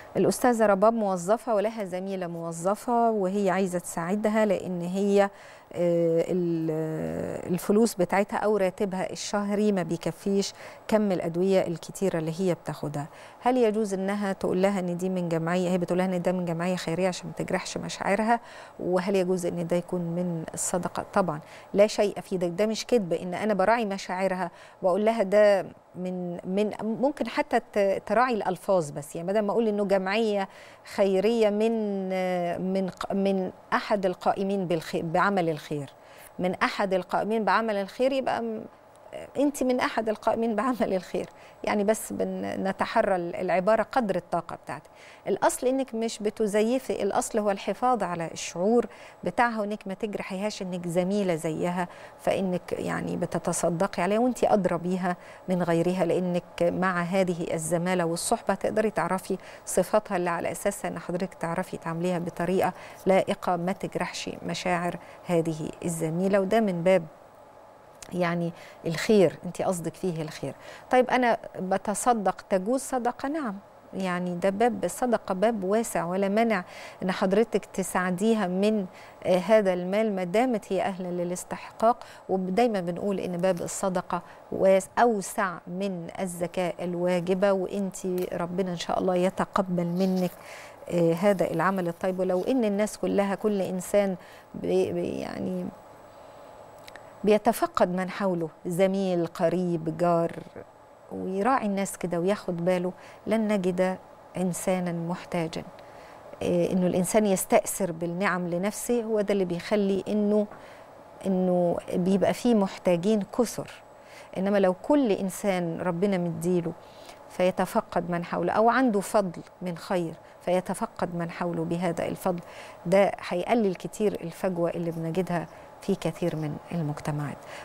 الأستاذة رباب موظفة ولها زميلة موظفة وهي عايزة تساعدها لأن هي الفلوس بتاعتها أو راتبها الشهري ما بيكفيش كم الأدوية الكتيرة اللي هي بتاخدها هل يجوز إنها تقول لها إن دي من جمعية هي بتقول لها إن ده من جمعية خيرية عشان ما تجرحش مشاعرها وهل يجوز إن ده يكون من الصدقة طبعا لا شيء في ده ده مش كذب إن أنا براعي مشاعرها وأقول لها ده من من ممكن حتى تراعي الالفاظ بس يعني بدل ما اقول انه جمعيه خيريه من من من احد القائمين بالخير بعمل الخير من احد القائمين بعمل الخير يبقى انت من احد القائمين بعمل الخير يعني بس نتحرى العباره قدر الطاقه بتاعتك الاصل انك مش بتزيفي الاصل هو الحفاظ على الشعور بتاعها وانك ما تجرحيهاش انك زميله زيها فانك يعني بتتصدقي عليها وانت ادرى بيها من غيرها لانك مع هذه الزماله والصحبه تقدري تعرفي صفاتها اللي على اساسها ان حضرتك تعرفي تعمليها بطريقه لائقه ما تجرحش مشاعر هذه الزميله وده من باب يعني الخير انت قصدك فيه الخير طيب انا بتصدق تجوز صدقه نعم يعني ده باب الصدقة باب واسع ولا مانع ان حضرتك تساعديها من هذا المال ما دامت هي اهلا للاستحقاق ودايما بنقول ان باب الصدقة اوسع من الزكاة الواجبة وانت ربنا ان شاء الله يتقبل منك هذا العمل الطيب ولو ان الناس كلها كل انسان يعني بيتفقد من حوله زميل قريب جار ويراعي الناس كده وياخد باله لن نجد انسانا محتاجا إيه انه الانسان يستأثر بالنعم لنفسه هو ده اللي بيخلي انه انه بيبقى فيه محتاجين كثر انما لو كل انسان ربنا مديله فيتفقد من حوله او عنده فضل من خير فيتفقد من حوله بهذا الفضل ده هيقلل كتير الفجوه اللي بنجدها في كثير من المجتمعات